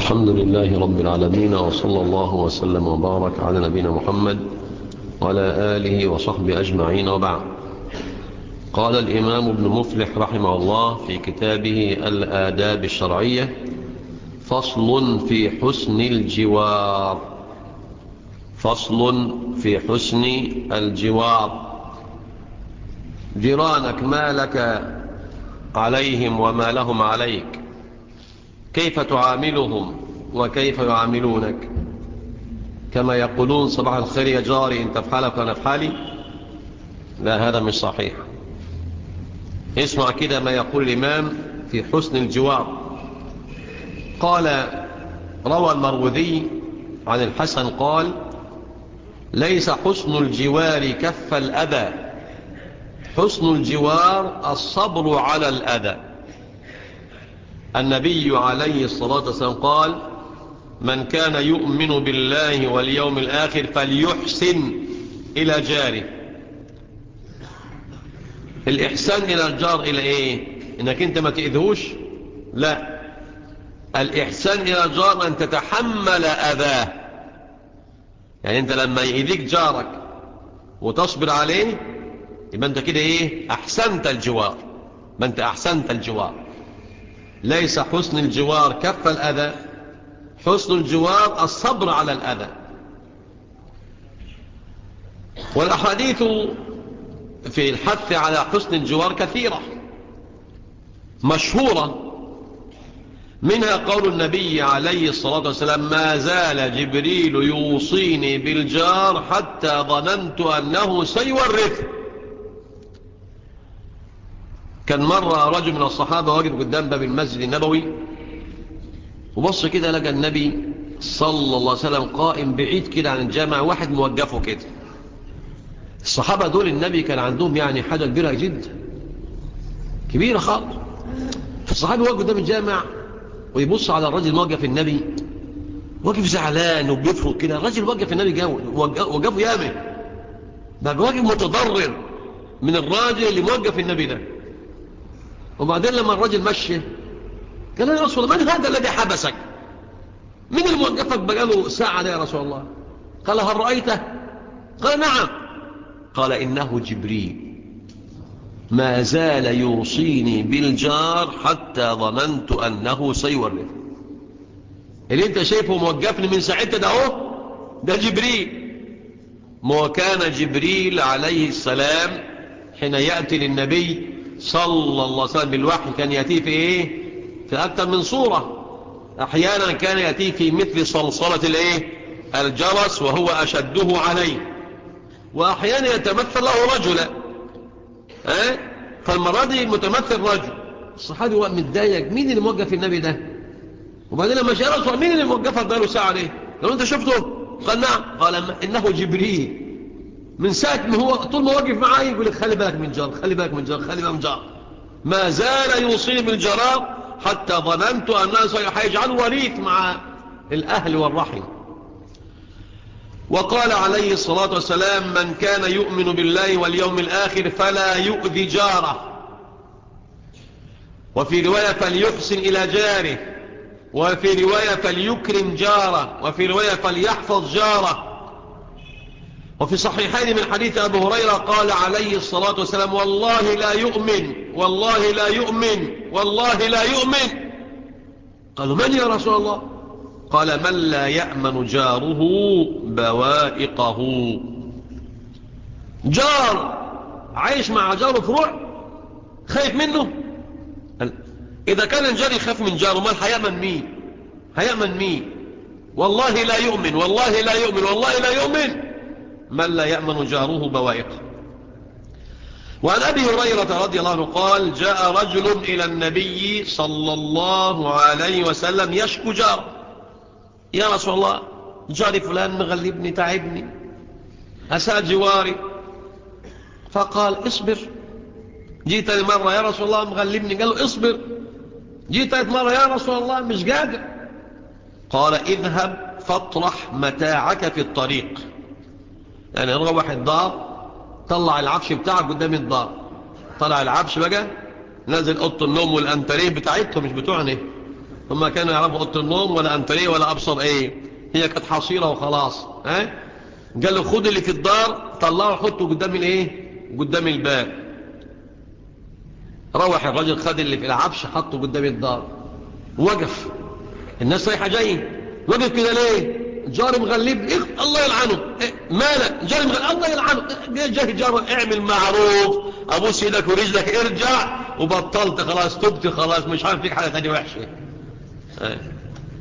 الحمد لله رب العالمين وصلى الله وسلم وبارك على نبينا محمد وعلى آله وصحبه أجمعين وبعد قال الإمام ابن مفلح رحمه الله في كتابه الآداب الشرعية فصل في حسن الجوار فصل في حسن الجوار جيرانك ما لك عليهم وما لهم عليك كيف تعاملهم وكيف يعاملونك كما يقولون صباح الخير يا جاري انت في حالك وانا في حالي لا هذا مش صحيح اسمع كده ما يقول الإمام في حسن الجوار قال روى المروذي عن الحسن قال ليس حسن الجوار كف الأذى حسن الجوار الصبر على الأذى النبي عليه الصلاة والسلام قال من كان يؤمن بالله واليوم الآخر فليحسن إلى جاره الإحسان إلى الجار إلى إيه إنك أنت ما تأذوش لا الإحسان إلى الجار أن تتحمل أذاه يعني أنت لما يأذيك جارك وتصبر عليه يبقى أنت كده إيه أحسنت الجوار ما أنت أحسنت الجوار ليس حسن الجوار كف الأذى حسن الجوار الصبر على الأذى والأحاديث في الحث على حسن الجوار كثيرة مشهورة منها قول النبي عليه الصلاة والسلام ما زال جبريل يوصيني بالجار حتى ظننت أنه سيورث كان مرة رجل من الصحابة واقف قدام باب المسجد النبوي وبص كده لقى النبي صلى الله عليه وسلم قائم بعيد كده عن الجامع واحد موقفه كده الصحابة دول النبي كان عندهم يعني حاجة كبيرة جدا كبيرة خالص فالصحابي واقف قدام الجامع ويبص على الرجل موقف النبي واقف زعلان وبيفرق كده الرجل وقف النبي وقفه يامه بقى واقف متضرر من الراجل اللي موقف النبي ده وبعدين لما الرجل مشي قال يا رسول الله من هذا الذي حبسك من اللي موقفك بقاله ساعة يا رسول الله قال هل رأيته قال نعم قال إنه جبريل ما زال يوصيني بالجار حتى ظننت أنه سيورث اللي انت شايفه موقفني من ساعتها ده اهو ده جبريل ما كان جبريل عليه السلام حين يأتي للنبي صلى الله عليه وسلم بالوحي كان يأتي في ايه في أكثر من صورة أحيانا كان يأتي في مثل صلصلة الايه الجرس وهو أشده عليه وأحيانا يتمثل له رجلا أه؟ فالمرة دي متمثل رجل الصحابي هو متضايق مين اللي موقف النبي ده وبعدين لما شاء رسول مين اللي موقفك بقاله ساعة ليه قالوا انت شفته قال نعم قال انه جبريل من ساعة ما هو طول ما واقف معاي يقول لك خلي بالك من جار خلي بالك من جار خلي بالك من جار ما زال يوصيني بالجرار حتى ظننت أنه سيجعل وريث مع الأهل والرحم وقال عليه الصلاة والسلام من كان يؤمن بالله واليوم الآخر فلا يؤذي جاره وفي رواية فليحسن إلى جاره وفي رواية فليكرم جاره وفي رواية فليحفظ جاره وفي صحيحين من حديث أبو هريرة قال عليه الصلاة والسلام والله لا يؤمن والله لا يؤمن والله لا يؤمن قالوا من يا رسول الله قال من لا يأمن جاره بوائقه جار عايش مع جاره فروع خايف منه إذا كان الجار يخاف من جاره ما هيأمن مين هيأمن مين والله لا يؤمن والله لا يؤمن والله لا يؤمن من لا يأمن جاره بوائقه وعن أبي هريرة رضي الله عنه قال جاء رجل إلى النبي صلى الله عليه وسلم يشكو جاره يا رسول الله جاري فلان مغلبني تعبني أساء جواري فقال اصبر جيت مرة يا رسول الله مغلبني قال له اصبر جيت مرة يا رسول الله مش قادر قال اذهب فاطرح متاعك في الطريق يعني روح الدار طلع العفش بتاعك قدام الدار طلع العفش بقى نزل اوضه النوم والانتريه بتاعتهم مش بتوعنا هم كانوا يعرفوا اوضه النوم ولا انتريه ولا ابصر ايه هي كانت حصيره وخلاص ها أه؟ قال له خد اللي في الدار طلعه حطه قدام الايه قدام الباب روح الراجل خد اللي في العفش حطه قدام الدار وقف الناس رايحه جايه وقف كده ليه جاري مغلب إيه؟ الله يلعنه إيه؟ مالك جاري مغلب الله يلعنه جاري جاري اعمل معروف ابوس ايدك ورجلك ارجع وبطلت خلاص تبت خلاص مش عارف فيك حاجه ثانيه وحشه إيه؟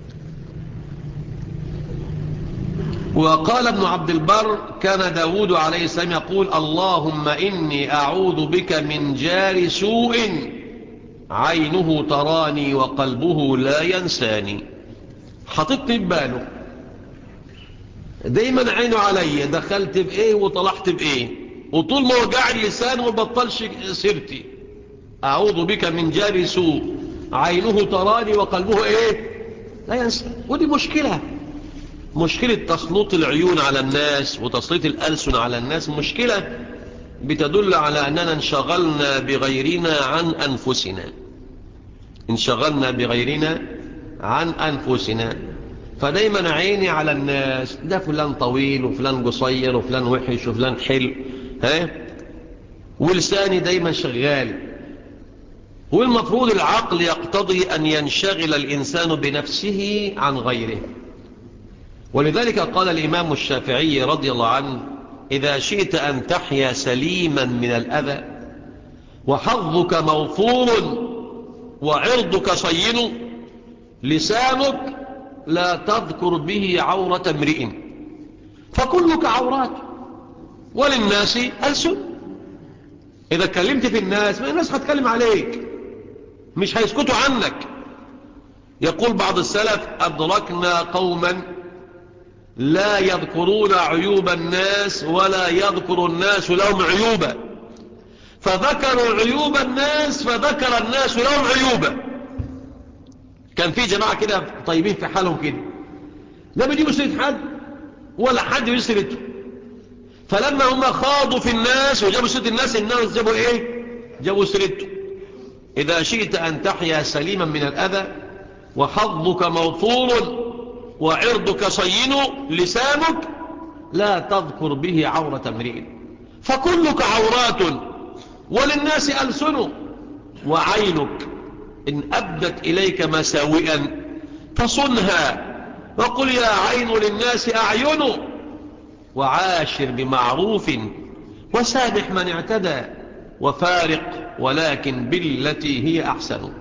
وقال ابن عبد البر كان داود عليه السلام يقول اللهم إني أعوذ بك من جار سوء عينه تراني وقلبه لا ينساني حطيتني بباله دايما عينه علي دخلت بإيه وطلعت بإيه وطول ما وجع اللسان وبطلش سيرتي أعوذ بك من جار سوء عينه تراني وقلبه إيه لا ينسى ودي مشكلة مشكلة تسليط العيون على الناس وتسليط الألسن على الناس مشكلة بتدل على أننا انشغلنا بغيرنا عن أنفسنا انشغلنا بغيرنا عن أنفسنا فدايما عيني على الناس ده فلان طويل وفلان قصير وفلان وحش وفلان حلو ها ولساني دايما شغال والمفروض العقل يقتضي أن ينشغل الإنسان بنفسه عن غيره ولذلك قال الإمام الشافعي رضي الله عنه إذا شئت أن تحيا سليما من الأذى وحظك موفور وعرضك صين لسانك لا تذكر به عورة امرئ فكلك عورات وللناس ألسن إذا اتكلمت في الناس ما الناس هتكلم عليك مش هيسكتوا عنك يقول بعض السلف أدركنا قوما لا يذكرون عيوب الناس ولا يذكر الناس لهم عيوبا فذكروا عيوب الناس فذكر الناس لهم عيوبا كان في جماعة كده طيبين في حالهم كده لا بيجيبوا سيرة حد ولا حد يسرته فلما هم خاضوا في الناس وجابوا سيرة الناس الناس جابوا ايه جابوا سيرته إذا شئت أن تحيا سليما من الأذى وحظك موفور وعرضك صين لسانك لا تذكر به عورة امرئ فكلك عورات وللناس ألسن وعينك إن أبدت إليك مساوئا فصنها وقل يا عين للناس أعين وعاشر بمعروف وسامح من اعتدى وفارق ولكن بالتي هي أحسن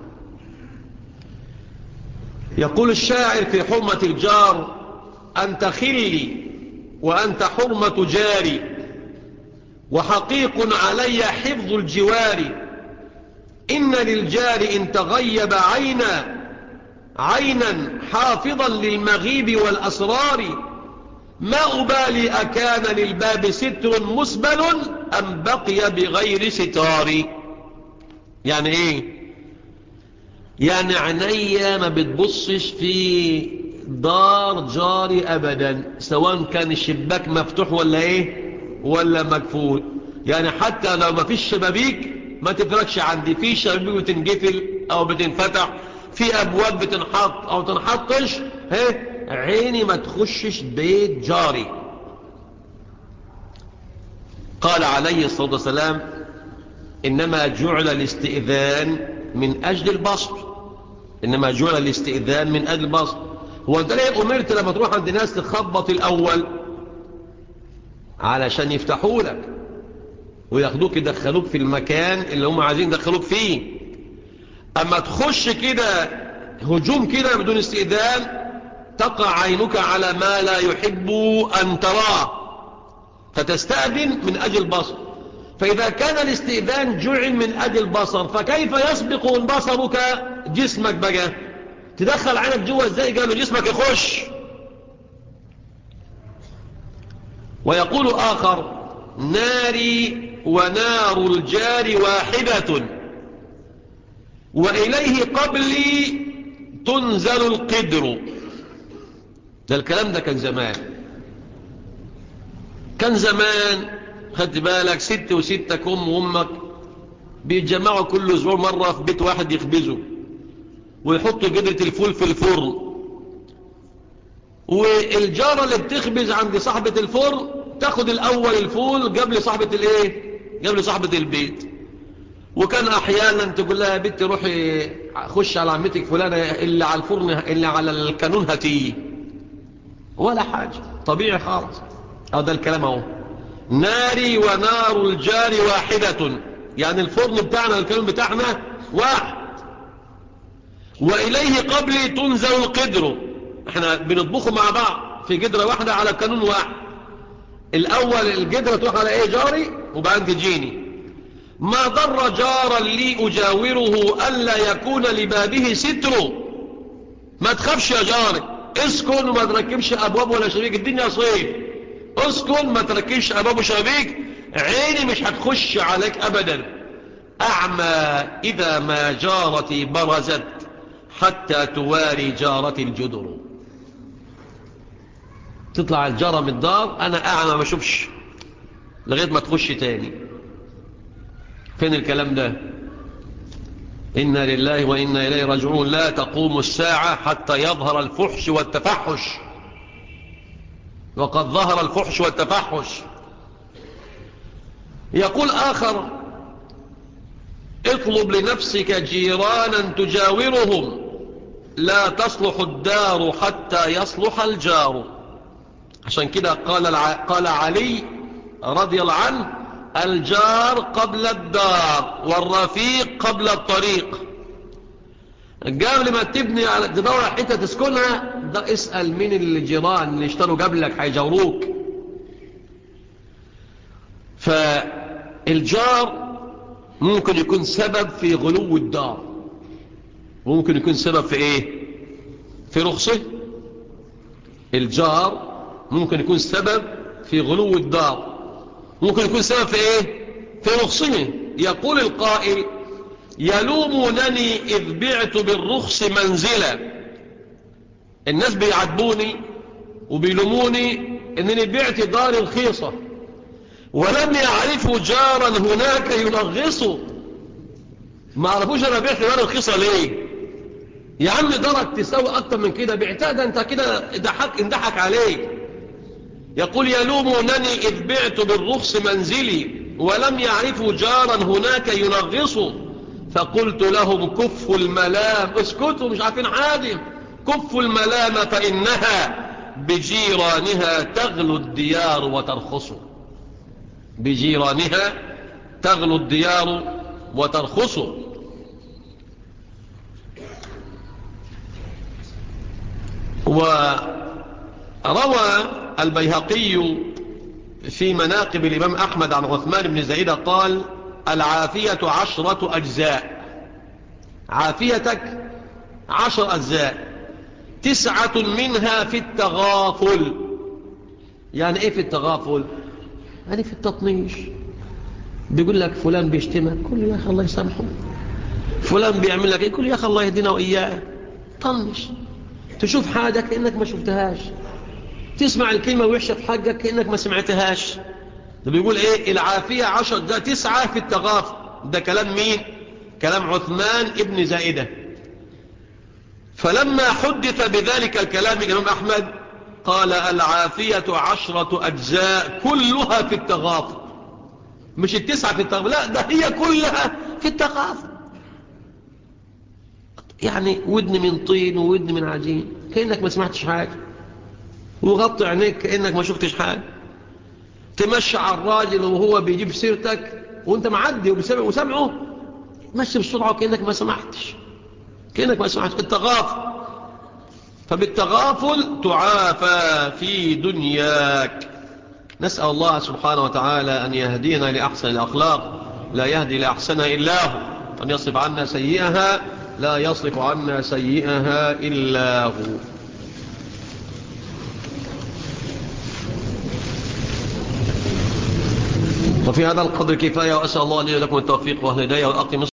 يقول الشاعر في حرمة الجار أنت خلي وأنت حرمة جاري وحقيق علي حفظ الجوار إن للجار إن تغيب عينا عينا حافظا للمغيب والأسرار ما أبالي أكان للباب ستر مسبل أم بقي بغير ستار يعني إيه يعني عينيا ما بتبصش في دار جاري أبدا سواء كان الشباك مفتوح ولا إيه ولا مقفول يعني حتى لو ما فيش شبابيك ما تفرقش عندي في شبابيك بتنقفل أو بتنفتح في أبواب بتنحط أو تنحطش هيه عيني ما تخشش بيت جاري قال عليه الصلاة والسلام إنما جعل الاستئذان من أجل البصر إنما جعل الاستئذان من أجل البصر هو أنت ليه أمرت لما تروح عند ناس تخبط الأول علشان يفتحوا لك وياخدوك يدخلوك في المكان اللي هم عايزين يدخلوك فيه أما تخش كده هجوم كده بدون استئذان تقع عينك على ما لا يحب أن تراه فتستأذن من أجل بصر فإذا كان الاستئذان جعل من أجل بصر فكيف يسبق بصرك جسمك بقى تدخل عينك جوه ازاي قالوا جسمك يخش ويقول آخر ناري ونار الجار واحدة وإليه قبلي تنزل القدر ده الكلام ده كان زمان كان زمان خدت بالك ست وستك أم وأمك بيتجمعوا كل أسبوع مرة في بيت واحد يخبزوا ويحطوا جدرة الفول في الفرن والجارة اللي بتخبز عند صاحبة الفرن تاخد الأول الفول قبل صاحبة الايه قبل صاحبة البيت وكان أحيانا تقول لها يا بنتي روحي خش على عمتك فلانة اللي على الفرن اللي على الكانون هاتيه ولا حاجة طبيعي خالص هذا الكلام اهو ناري ونار الجار واحدة يعني الفرن بتاعنا الكانون بتاعنا واحد وإليه قبلي تنزل القدر احنا بنطبخه مع بعض في قدرة واحدة على كانون واحد الأول القدرة تروح على ايه جاري وبعدين تجيني ما ضر جارا لي أجاوره ألا يكون لبابه ستر ما تخافش يا جاري اسكن وما تركبش أبواب ولا شبيك الدنيا صيف اسكن ما تركبش أبواب وشبيك عيني مش هتخش عليك أبدا أعمى إذا ما جارتي برزت حتى تواري جارتي الجدر تطلع الجارة من الدار أنا أعمى ما أشوفش لغاية ما تخش تاني فين الكلام ده إنا لله وإنا إليه راجعون لا تقوم الساعة حتى يظهر الفحش والتفحش وقد ظهر الفحش والتفحش يقول آخر اطلب لنفسك جيرانا تجاورهم لا تصلح الدار حتى يصلح الجار عشان كده قال قال علي رضي الله عنه الجار قبل الدار والرفيق قبل الطريق قبل ما تبني على تدور حتة تسكنها ده اسأل مين الجيران اللي اشتروا قبلك هيجوروك فالجار ممكن يكون سبب في غلو الدار ممكن يكون سبب في ايه في رخصه الجار ممكن يكون سبب في غلو الدار ممكن يكون سبب في ايه في رخصه يقول القائل يلومونني إذ بعت بالرخص منزلا الناس بيعاتبوني وبيلوموني انني بعت دار رخيصة ولم يعرفوا جارا هناك ينغصوا ما عرفوش انا بعت دار رخيصة ليه يا عم دارك تساوي اكتر من كده بعتها ده انت كده اندحك, اندحك عليك يقول يلومونني إذ بعت بالرخص منزلي ولم يعرفوا جارا هناك ينغصوا فقلت لهم كفوا الملام اسكتوا مش عارفين حاجة كفوا الملام فإنها بجيرانها تغلو الديار وترخص بجيرانها تغلو الديار وترخص وروى البيهقي في مناقب الإمام أحمد عن عثمان بن زيد قال العافية عشرة أجزاء عافيتك عشر أجزاء تسعة منها في التغافل يعني ايه في التغافل يعني في التطنيش بيقول لك فلان بيشتمك كل يا أخي الله يسامحه فلان بيعمل لك ايه كل يا أخي الله يهدينا وإياه طنش تشوف حاجة كأنك ما شفتهاش تسمع الكلمة وحشة في حقك كأنك ما سمعتهاش ده بيقول ايه العافية عشر ده تسعة في التغافل ده كلام مين كلام عثمان ابن زائدة فلما حدث بذلك الكلام الإمام أحمد قال العافية عشرة أجزاء كلها في التغافل مش التسعة في التغافل لا ده هي كلها في التغافل يعني ودن من طين وودن من عجين كأنك ما سمعتش حاجة وغطي عينيك كأنك ما شفتش حاجة تمشي على الراجل وهو بيجيب سيرتك وانت معدي وبسمع وسمعه مشي بسرعة كأنك ما سمعتش كأنك ما سمعتش التغافل فبالتغافل تعافى في دنياك نسأل الله سبحانه وتعالى أن يهدينا لأحسن الأخلاق لا يهدي لأحسنها إلا هو أن يصرف عنا سيئها لا يصرف عنا سيئها إلا هو وفي هذا القدر كفاية وأسأل الله لي لكم التوفيق والهداية والأقم